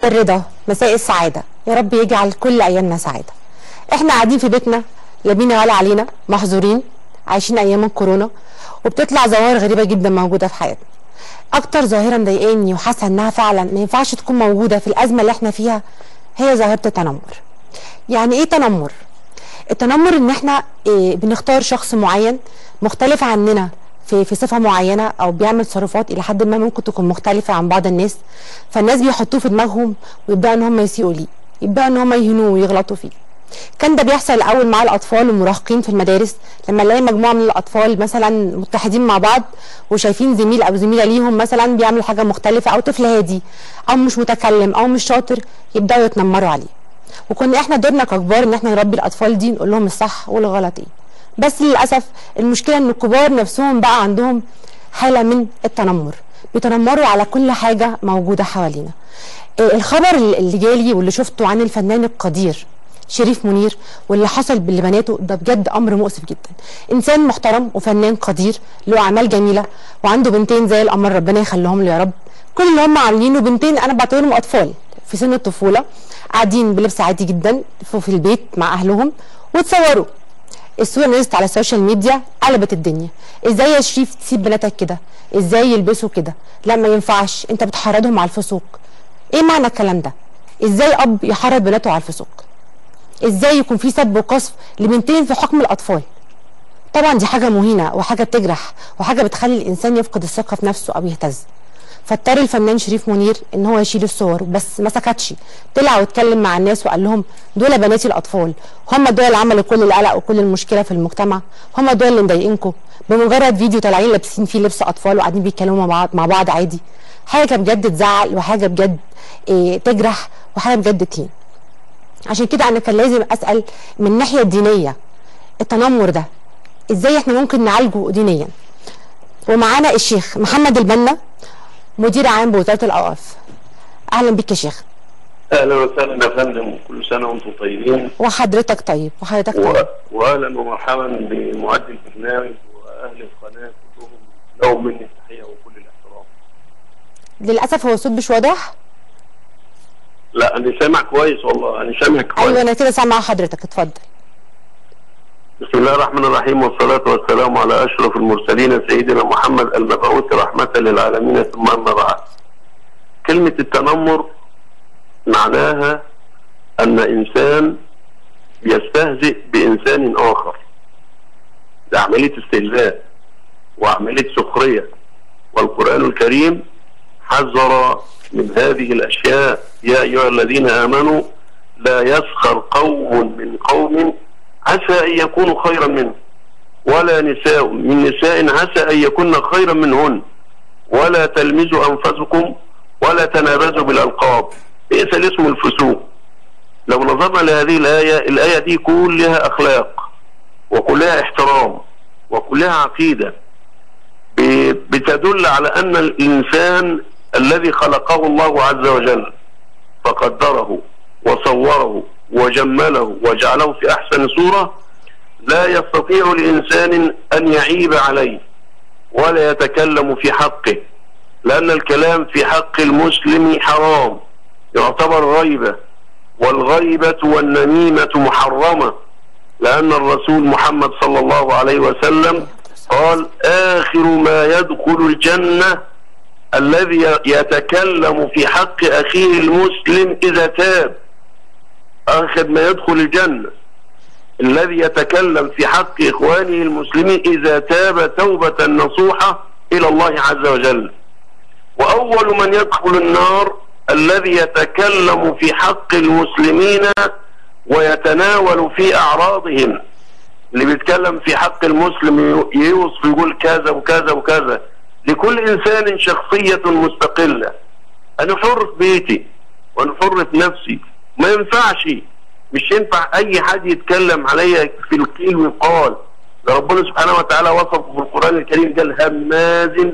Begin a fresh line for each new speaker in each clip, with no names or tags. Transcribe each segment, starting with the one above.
الرضا مساء السعادة يا رب يجعل كل أيامنا سعادة احنا قاعدين في بيتنا لا بينا ولا علينا محظورين عايشين أيام الكورونا وبتطلع ظواهر غريبة جدا موجودة في حياتنا أكتر ظاهرة مضايقاني وحاسة إنها فعلا ما ينفعش تكون موجودة في الأزمة اللي احنا فيها هي ظاهرة التنمر يعني إيه تنمر؟ التنمر إن احنا إيه بنختار شخص معين مختلف عننا في في صفه معينه او بيعمل تصرفات الى حد ما ممكن تكون مختلفه عن بعض الناس فالناس بيحطوه في دماغهم ويبداوا ان هم يسيئوا ليه يبداوا ان هم يهنوه ويغلطوا فيه كان ده بيحصل الاول مع الاطفال والمراهقين في المدارس لما نلاقي مجموعه من الاطفال مثلا متحدين مع بعض وشايفين زميل او زميله ليهم مثلا بيعمل حاجه مختلفه او طفل هادي او مش متكلم او مش شاطر يبداوا يتنمروا عليه وكنا احنا دورنا ككبار ان احنا نربي الاطفال دي نقول لهم الصح والغلط ايه بس للاسف المشكله ان الكبار نفسهم بقى عندهم حاله من التنمر بيتنمروا على كل حاجه موجوده حوالينا آه، الخبر اللي جالي واللي شفته عن الفنان القدير شريف منير واللي حصل لبناته ده بجد امر مؤسف جدا انسان محترم وفنان قدير له اعمال جميله وعنده بنتين زي القمر ربنا يخليهم له يا رب كل اللي هم عاملينه بنتين انا بعتبرهم اطفال في سن الطفوله قاعدين بلبس عادي جدا في في البيت مع اهلهم وتصوروا الصوره نزلت على السوشيال ميديا قلبت الدنيا ازاي يا شريف تسيب بناتك كده ازاي يلبسوا كده لا ما ينفعش انت بتحرضهم على الفسوق ايه معنى الكلام ده ازاي اب يحرض بناته على الفسوق ازاي يكون في سب وقذف لبنتين في حكم الاطفال طبعا دي حاجه مهينه وحاجه بتجرح وحاجه بتخلي الانسان يفقد الثقه في نفسه او يهتز فاضطر الفنان شريف منير ان هو يشيل الصور بس ما سكتش طلع واتكلم مع الناس وقال لهم دول بناتي الاطفال هم دول اللي عملوا كل القلق وكل المشكله في المجتمع هم دول اللي مضايقينكم بمجرد فيديو طالعين لابسين فيه لبس اطفال وقاعدين بيتكلموا مع بعض مع بعض عادي حاجه بجد تزعل وحاجه بجد إيه تجرح وحاجه بجد تهين عشان كده انا كان لازم اسال من الناحيه الدينيه التنمر ده ازاي احنا ممكن نعالجه دينيا ومعانا الشيخ محمد البنا مدير عام بوزاره الاوقاف اهلا بك يا شيخ
اهلا وسهلا يا فندم كل سنه وانتم طيبين
وحضرتك طيب وحضرتك طيب
و... واهلا ومرحبا بمعد البرنامج واهل القناه كلهم لهم مني التحيه وكل الاحترام
للاسف هو الصوت مش واضح
لا انا سامع كويس والله انا سامع كويس
ايوه انا كده سامعه حضرتك اتفضل
بسم الله الرحمن الرحيم والصلاه والسلام على اشرف المرسلين سيدنا محمد المبعوث رحمه للعالمين ثم اما بعد كلمه التنمر معناها ان انسان يستهزئ بانسان اخر ده عمليه استهزاء وعمليه سخريه والقران الكريم حذر من هذه الاشياء يا ايها الذين امنوا لا يسخر قوم من قوم عسى ان يكونوا خيرا منهم ولا نساء من نساء عسى ان يكون خيرا منهن ولا تلمزوا انفسكم ولا تنابزوا بالالقاب بئس الاسم الفسوق لو نظرنا لهذه الآية الآية دي كلها أخلاق وكلها احترام وكلها عقيدة ب- بتدل على أن الإنسان الذي خلقه الله عز وجل فقدره وصوره وجمله وجعله في أحسن صورة لا يستطيع الإنسان أن يعيب عليه ولا يتكلم في حقه لأن الكلام في حق المسلم حرام يعتبر غيبة والغيبة والنميمة محرمة لأن الرسول محمد صلى الله عليه وسلم قال آخر ما يدخل الجنة الذي يتكلم في حق أخيه المسلم إذا تاب آخر ما يدخل الجنة الذي يتكلم في حق إخوانه المسلمين إذا تاب توبة نصوحة إلى الله عز وجل وأول من يدخل النار الذي يتكلم في حق المسلمين ويتناول في أعراضهم اللي بيتكلم في حق المسلم يوصف يقول كذا وكذا وكذا لكل إنسان شخصية مستقلة أنا حر في بيتي وأنا حر في نفسي ما ينفعش مش ينفع أي حد يتكلم عليا في القيل والقال ده ربنا سبحانه وتعالى وصفه في القرآن الكريم قال هماز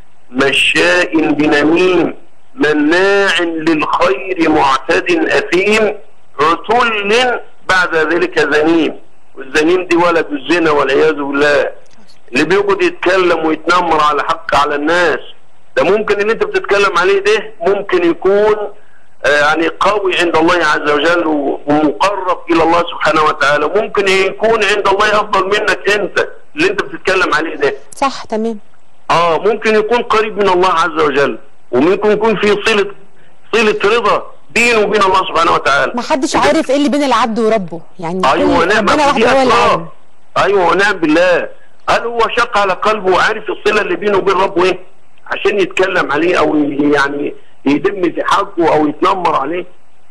مشاء بنميم مناع للخير معتد أثيم عتل بعد ذلك زنيم والزنيم دي ولد الزنا والعياذ بالله اللي بيقعد يتكلم ويتنمر على حق على الناس ده ممكن اللي انت بتتكلم عليه ده ممكن يكون آه، يعني قوي عند الله عز وجل و- ومقرب الى الله سبحانه وتعالى ممكن يكون عند الله افضل منك انت اللي انت بتتكلم عليه ده
صح تمام
اه ممكن يكون قريب من الله عز وجل وممكن يكون في صلة صلة رضا بينه وبين الله سبحانه وتعالى
ما حدش عارف ايه اللي بين العبد وربه يعني
ايوه
كل-
نعم
ربنا
دي
واحد هو اللي عالم
اسرار ايوه ونعم بالله هل هو شق على قلبه وعارف الصله اللي بينه وبين ربه ايه عشان يتكلم عليه او ي- يعني يدم في حقه او يتنمر عليه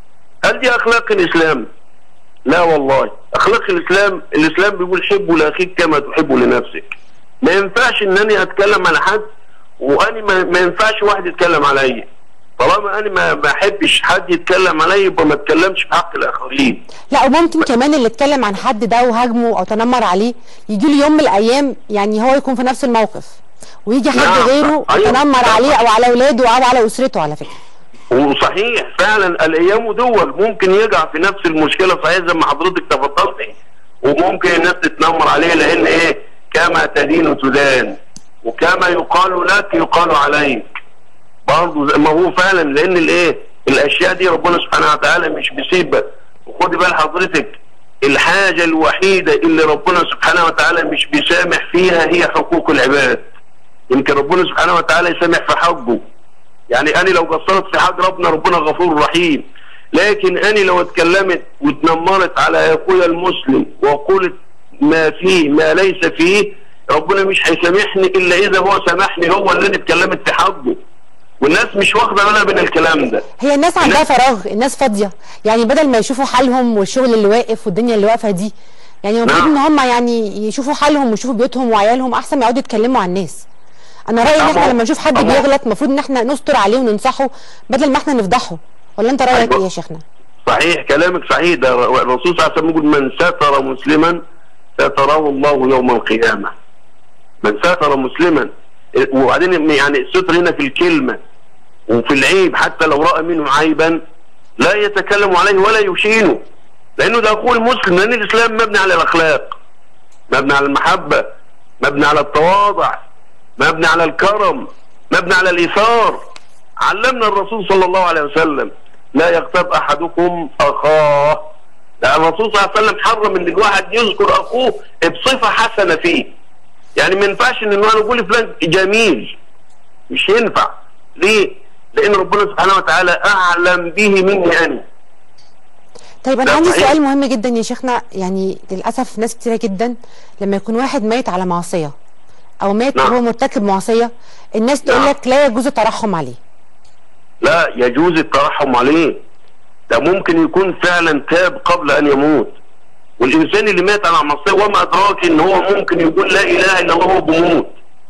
هل دي اخلاق الاسلام لا والله اخلاق الاسلام الاسلام بيقول حبوا لاخيك كما تحب لنفسك ما ينفعش ان انا اتكلم على حد واني ما, ما ينفعش واحد يتكلم عليا طالما انا ما بحبش حد يتكلم عليا يبقى ما اتكلمش في حق الاخرين
لا وممكن كمان اللي اتكلم عن حد ده وهاجمه او تنمر عليه يجي له يوم من الايام يعني هو يكون في نفس الموقف ويجي حد
نعم،
غيره
أيوة.
يتنمر عليه او على اولاده او على اسرته على فكره
وصحيح فعلا الايام دول ممكن يقع في نفس المشكله صحيح زي ما حضرتك تفضلتي وممكن الناس تتنمر عليه لان ايه كما تدين تدان وكما يقال لك يقال عليك برضه زي ما هو فعلا لان الايه الاشياء دي ربنا سبحانه وتعالى مش بيسيبها وخدي بال حضرتك الحاجه الوحيده اللي ربنا سبحانه وتعالى مش بيسامح فيها هي حقوق العباد يمكن ربنا سبحانه وتعالى يسامح في حقه يعني انا لو قصرت في حق ربنا ربنا غفور رحيم لكن انا لو اتكلمت واتنمرت على اخويا المسلم وقلت ما فيه ما ليس فيه ربنا مش هيسامحني الا اذا هو سامحني هو اللي انا اتكلمت في حقه والناس مش واخده بالها من الكلام ده
هي الناس عندها فراغ الناس فاضيه يعني بدل ما يشوفوا حالهم والشغل اللي واقف والدنيا اللي واقفه دي يعني المفروض ان
نعم.
هم يعني يشوفوا حالهم ويشوفوا بيوتهم وعيالهم احسن ما يقعدوا يتكلموا عن الناس انا رايي ان
طبعا.
احنا لما نشوف حد
طبعا.
بيغلط المفروض ان احنا نستر عليه وننصحه بدل ما احنا نفضحه ولا انت رايك
أيوة.
ايه يا شيخنا
صحيح كلامك صحيح ده الرسول صلى الله عليه وسلم يقول من ستر مسلما ستره الله يوم القيامه من ستر مسلما وبعدين يعني الستر هنا في الكلمه وفي العيب حتى لو راى منه عيبا لا يتكلم عليه ولا يشينه لانه ده اخوه المسلم لان الاسلام مبني على الاخلاق مبني على المحبه مبني على التواضع مبني على الكرم مبني على الايثار علمنا الرسول صلى الله عليه وسلم لا يغتاب احدكم اخاه ده الرسول صلى الله عليه وسلم حرم ان الواحد يذكر اخوه بصفه حسنه فيه يعني ما ينفعش ان انا اقول فلان جميل مش ينفع ليه؟ لان ربنا سبحانه وتعالى اعلم به مني انا
طيب انا
لا،
عندي
صحيح.
سؤال مهم جدا يا شيخنا يعني للاسف ناس كتيره جدا لما يكون واحد ميت على معصيه او مات
نعم.
وهو مرتكب معصيه الناس تقول
نعم.
لك لا يجوز الترحم عليه
لا يجوز الترحم عليه ده ممكن يكون فعلا تاب قبل ان يموت والانسان اللي مات على معصيه وما ادراك ان هو ممكن يقول لا اله الا الله وهو بيموت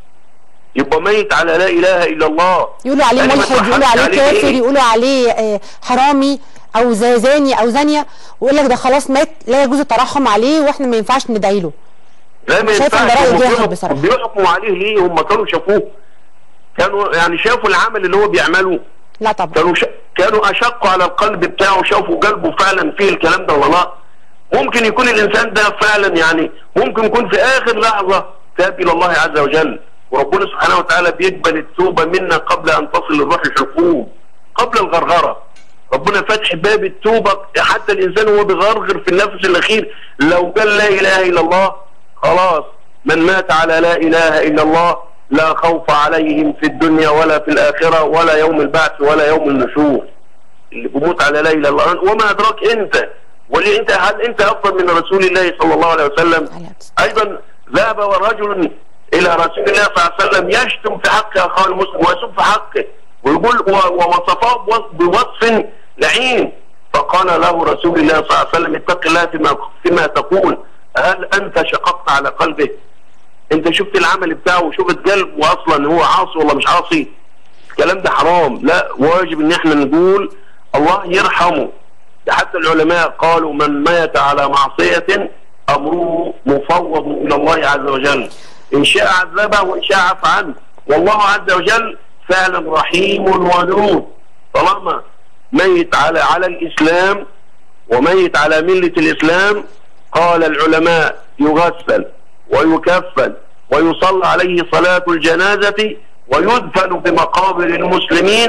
يبقى ميت على لا اله الا الله
يقولوا عليه
أنا ما
ملحد يقولوا
اترحمش
عليه
عليه
كافر
ليه؟
يقولوا عليه آه، حرامي او زي زاني او زانيه ويقول لك ده خلاص مات لا يجوز الترحم عليه واحنا ما ينفعش ندعي له
لا ما
شايف إن
ينفعش
ده رأي
هم
جاهل
بيحكموا-
بصراحة.
بيحكموا عليه ليه هم كانوا شافوه كانوا يعني شافوا العمل اللي هو بيعمله
لا طبعا
كانوا ش... كانوا اشقوا على القلب بتاعه شافوا قلبه فعلا فيه الكلام ده ولا لا ممكن يكون الانسان ده فعلا يعني ممكن يكون في اخر لحظه تاب الى الله عز وجل وربنا سبحانه وتعالى بيقبل التوبه منا قبل ان تصل الروح الحقوق قبل الغرغره ربنا فتح باب التوبه حتى الانسان وهو بيغرغر في النفس الاخير لو قال لا اله الا الله خلاص من مات على لا اله الا الله لا خوف عليهم في الدنيا ولا في الاخره ولا يوم البعث ولا يوم النشور اللي بيموت على لا اله الا الله وما ادراك انت وليه انت هل انت افضل من رسول الله صلى الله عليه وسلم
عليه الصلاة
ايضا ذهب رجل الى رسول الله صلى الله عليه وسلم يشتم في حق اخاه المسلم ويسب في حقه ويقول و- ووصفه بوصف- بوصف لعين فقال له رسول الله صلى الله عليه وسلم اتق الله فيما فيما تقول هل انت شققت على قلبه انت شفت العمل بتاعه وشفت قلبه اصلا هو عاصي ولا مش عاصي الكلام ده حرام لا واجب ان احنا نقول الله يرحمه ده حتى العلماء قالوا من مات على معصية امره مفوض الى الله عز وجل ان شاء عذبه وان شاء عفى عنه والله عز وجل فعلا رحيم ودود طالما ميت على على الاسلام وميت على ملة الإسلام قال العلماء يغسل ويكفل ويصلى عليه صلاة الجنازة ويدفن بمقابر المسلمين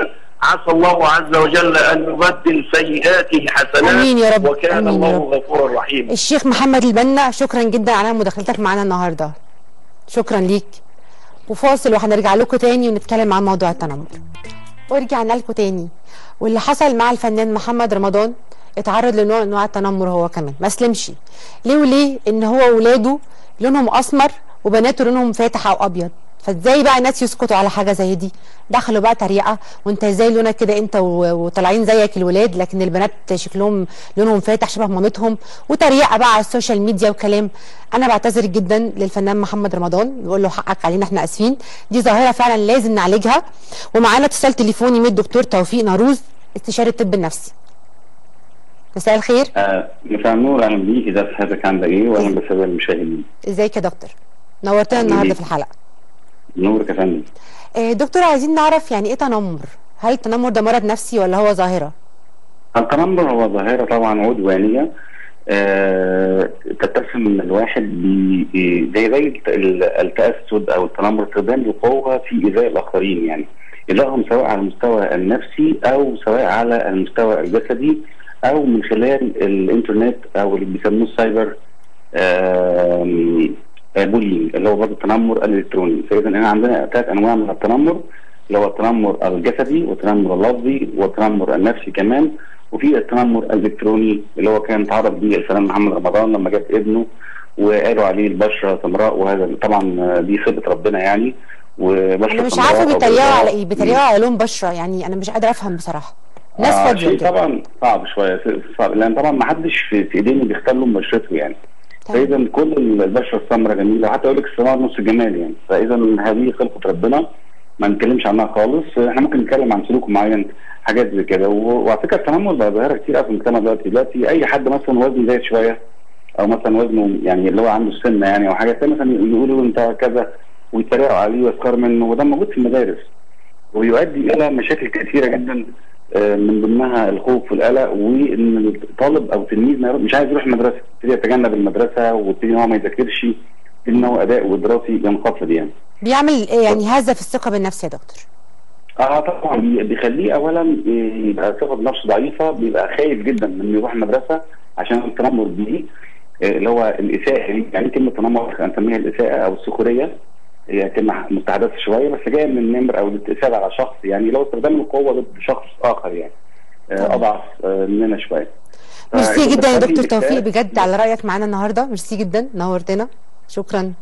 عسى الله عز وجل ان يبدل سيئاته حسنات
آمين يا رب،
وكان
آمين يا
الله غفورا رحيما
الشيخ محمد البنا شكرا جدا على مداخلتك معانا النهارده شكرا ليك وفاصل وهنرجع لكم تاني ونتكلم عن موضوع التنمر ورجعنا لكم تاني واللي حصل مع الفنان محمد رمضان اتعرض لنوع من انواع التنمر هو كمان ما سلمش ليه وليه ان هو واولاده لونهم اسمر وبناته لونهم فاتح او ابيض فازاي بقى الناس يسكتوا على حاجه زي دي دخلوا بقى تريقه وانت ازاي لونك كده انت و- وطالعين زيك الولاد لكن البنات شكلهم لونهم فاتح شبه مامتهم وتريقه بقى على السوشيال ميديا وكلام انا بعتذر جدا للفنان محمد رمضان بقول له حقك علينا احنا اسفين دي ظاهره فعلا لازم نعالجها ومعانا اتصال تليفوني من الدكتور توفيق ناروز استشاري الطب النفسي مساء الخير
آه، مساء النور اهلا بيك ازي صحتك عامله ايه واهلا بالساده المشاهدين
ازيك يا دكتور نورتنا
أهلا
النهارده
بيك.
في الحلقه
نورك يا فندم
آه، دكتور عايزين نعرف يعني ايه تنمر هل التنمر ده مرض نفسي ولا هو ظاهره
التنمر هو ظاهره طبعا عدوانيه آه، تتسم الواحد ب- ب- زي زي الت- ال- التأسد او التنمر استخدام القوه في ايذاء الاخرين يعني ايذائهم سواء على المستوى النفسي او سواء على المستوى الجسدي او من خلال الانترنت او اللي بيسموه السايبر آم، آه، بولينج اللي هو برضه التنمر الالكتروني فاذا احنا عندنا ثلاث انواع من التنمر اللي هو التنمر الجسدي والتنمر اللفظي والتنمر النفسي كمان وفي التنمر الالكتروني اللي هو كان تعرض ليه الفنان محمد رمضان لما جاب ابنه وقالوا عليه البشره سمراء وهذا طبعا آه، دي صفه ربنا يعني وبشره
انا مش
سمراء
عارفه
أو
بيتريقوا
بيضاء.
على ايه بيتريقوا على لون بشره يعني انا مش قادره افهم بصراحه ناس
آه
فاضيه
شيء
كده
طبعا صعب شويه صعب لان طبعا ما حدش في, في ايدينا بيختار له بشرته يعني
تمام.
فاذا كل البشره السمراء جميله وحتى يقول لك السمراء نص الجمال يعني فاذا هذه خلقه ربنا ما نتكلمش عنها خالص احنا ممكن نتكلم عن سلوك معين حاجات زي كده و- وعلى فكره التنمر بقى ظاهره كتير قوي في المجتمع دلوقتي دلوقتي اي حد مثلا وزنه زايد شويه او مثلا وزنه يعني اللي هو عنده السمنه يعني او حاجه تانية مثلا يقولوا انت كذا ويتريقوا عليه ويسخروا منه وده موجود في المدارس ويؤدي الى مشاكل كثيره جدا آه، من ضمنها الخوف والقلق وان الطالب او التلميذ ما يروح- مش عايز يروح المدرسه يبتدي يتجنب المدرسه ويبتدي ان هو ما يذاكرش يبتدي ان هو اداؤه الدراسي ينخفض يعني.
بيعمل ايه يعني هزه في الثقه بالنفس يا دكتور
اه طبعا بي- بيخليه اولا آه، يبقى ثقه بنفسه ضعيفه بيبقى خايف جدا من انه يروح المدرسه عشان التنمر دي آه، اللي هو الاساءه دي يعني كلمه تنمر هنسميها الاساءه او السخريه هي كلمه مستحدثه شويه بس جايه من النمر او الاستئثار على شخص يعني لو استخدام القوه ضد شخص اخر يعني آه، اضعف آه، مننا شويه
ميرسي
فيكون
جدا يا
بتخلي
دكتور توفيق
الإساءة-
بجد على رايك معانا النهارده ميرسي جدا نورتنا شكرا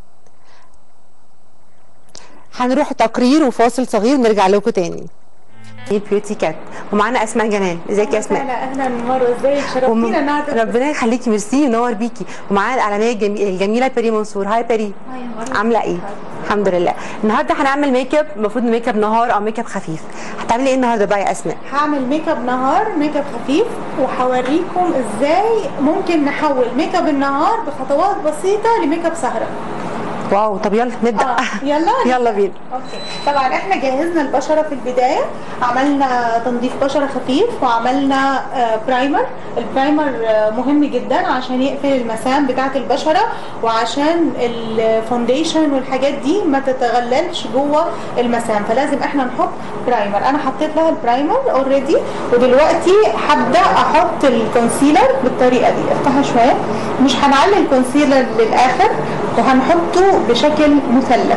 هنروح تقرير وفاصل صغير نرجع لكم تاني بيوتي كات ومعانا اسماء جمال ازيك يا اسماء
اهلا اهلا مروه ازيك
وم-
شرفتينا النهارده
ربنا يخليكي ميرسي ونور بيكي ومعانا الاعلاميه الجمي- الجميله بيري منصور هاي بيري عامله ايه الحمد لله النهارده هنعمل ميك اب المفروض ميك اب نهار او ميك اب خفيف هتعملي ايه النهارده بقى يا اسماء
هعمل ميك اب نهار ميك اب خفيف وهوريكم ازاي ممكن نحول ميك اب النهار بخطوات بسيطه لميك اب سهره
واو طب يلا نبدا
اه يلا
يلا بينا
اوكي طبعا احنا جهزنا البشره في البدايه عملنا تنظيف بشره خفيف وعملنا آه برايمر البرايمر آه مهم جدا عشان يقفل المسام بتاعه البشره وعشان الفونديشن والحاجات دي ما تتغللش جوه المسام فلازم احنا نحط برايمر انا حطيت لها البرايمر اوريدي ودلوقتي هبدا احط الكونسيلر بالطريقه دي افتحها شويه مش هنعلي الكونسيلر للاخر وهنحطه بشكل مثلث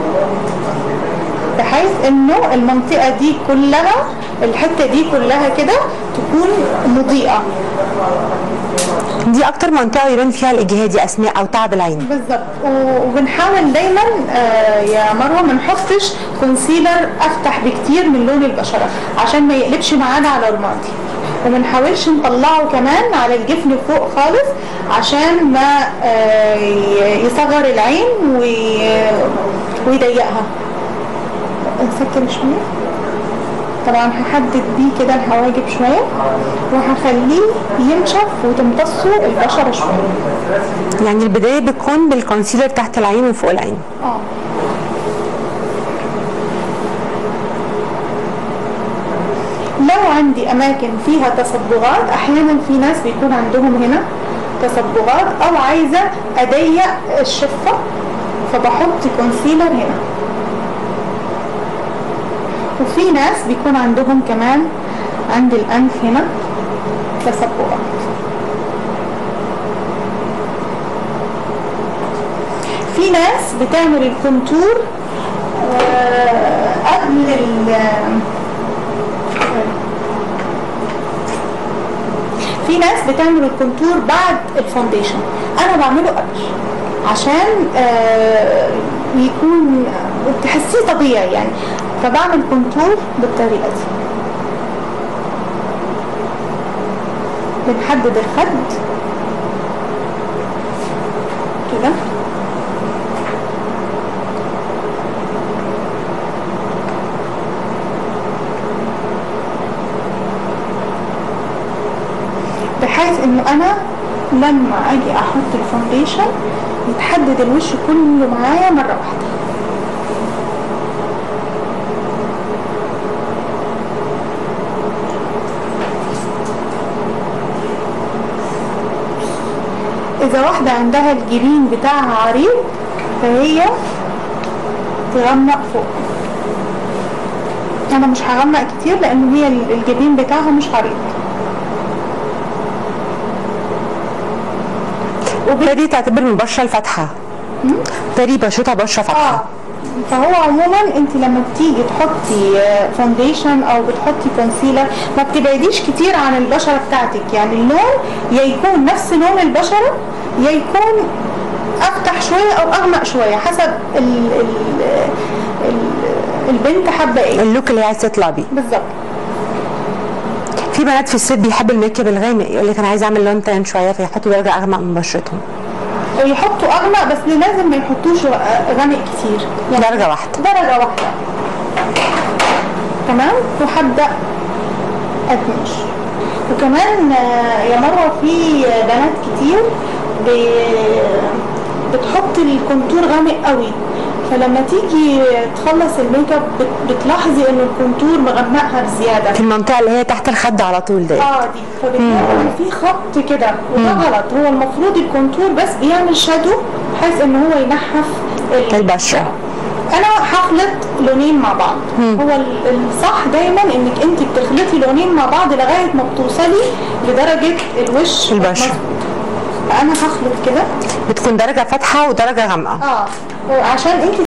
بحيث انه المنطقه دي كلها الحته دي كلها كده تكون مضيئه
دي اكتر منطقه يبان فيها الاجهاد يا اسماء او تعب العين
بالظبط و- وبنحاول دايما آه، يا مروه ما نحطش كونسيلر افتح بكتير من لون البشره عشان ما يقلبش معانا على رمادي وما نحاولش نطلعه كمان على الجفن فوق خالص عشان ما آه، ي- يصغر العين وي- ويضيقها نسكر شويه طبعا هحدد بيه كده الحواجب شويه وهخليه ينشف وتمتصه البشره شويه
يعني البدايه بتكون بالكونسيلر تحت العين وفوق العين
اه لو عندي اماكن فيها تصبغات احيانا في ناس بيكون عندهم هنا تصبغات او عايزه اضيق الشفه فبحط كونسيلر هنا وفي ناس بيكون عندهم كمان عند الانف هنا تسبقات في ناس بتعمل الكونتور آه، قبل ال في ناس بتعمل الكونتور بعد الفونديشن انا بعمله قبل عشان آه، يكون تحسيه طبيعي يعني فبعمل كونتور بالطريقه دي بنحدد الخد كده بحيث انه انا لما اجي احط الفونديشن يتحدد الوش كله معايا مرة واحدة اذا واحدة عندها الجبين بتاعها عريض فهي تغمق فوق انا مش هغمق كتير لان هي الجبين بتاعها مش عريض
وبالتالي تعتبر من البشره الفاتحه بالتالي بشرتها بشره فاتحه
اه فهو عموما انت لما بتيجي تحطي فونديشن او بتحطي كونسيلر ما بتبعديش كتير عن البشره بتاعتك يعني اللون يا يكون نفس لون البشره يا يكون افتح شويه او اغمق شويه حسب ال ال ال البنت حابه ايه
اللوك اللي هي عايزه تطلع بيه
بالظبط
في بنات في الست بيحبوا الميك اب الغامق يقول لك انا عايزه اعمل لون تان شويه فيحطوا درجه اغمق من بشرتهم
يحطوا اغمق بس لازم ما يحطوش غامق كتير
درجه واحده
درجة واحدة تمام وهبدأ أدمج وكمان آه، يا مروة في بنات كتير ب- بتحط الكونتور غامق قوي فلما تيجي تخلص الميك اب بت- بتلاحظي ان الكونتور مغمقها بزياده
في المنطقه اللي هي تحت الخد على طول دي
اه دي فبتلاقي ان في خط كده وده غلط هو المفروض الكونتور بس بيعمل شادو بحيث ان هو ينحف ال-
البشره
انا هخلط لونين مع بعض هو ال- الصح دايما انك انت بتخلطي لونين مع بعض لغايه ما بتوصلي لدرجه الوش
البشرة.
مظبوط. فانا هخلط كده
بتكون درجه فاتحه ودرجه غامقه
اه عشان انت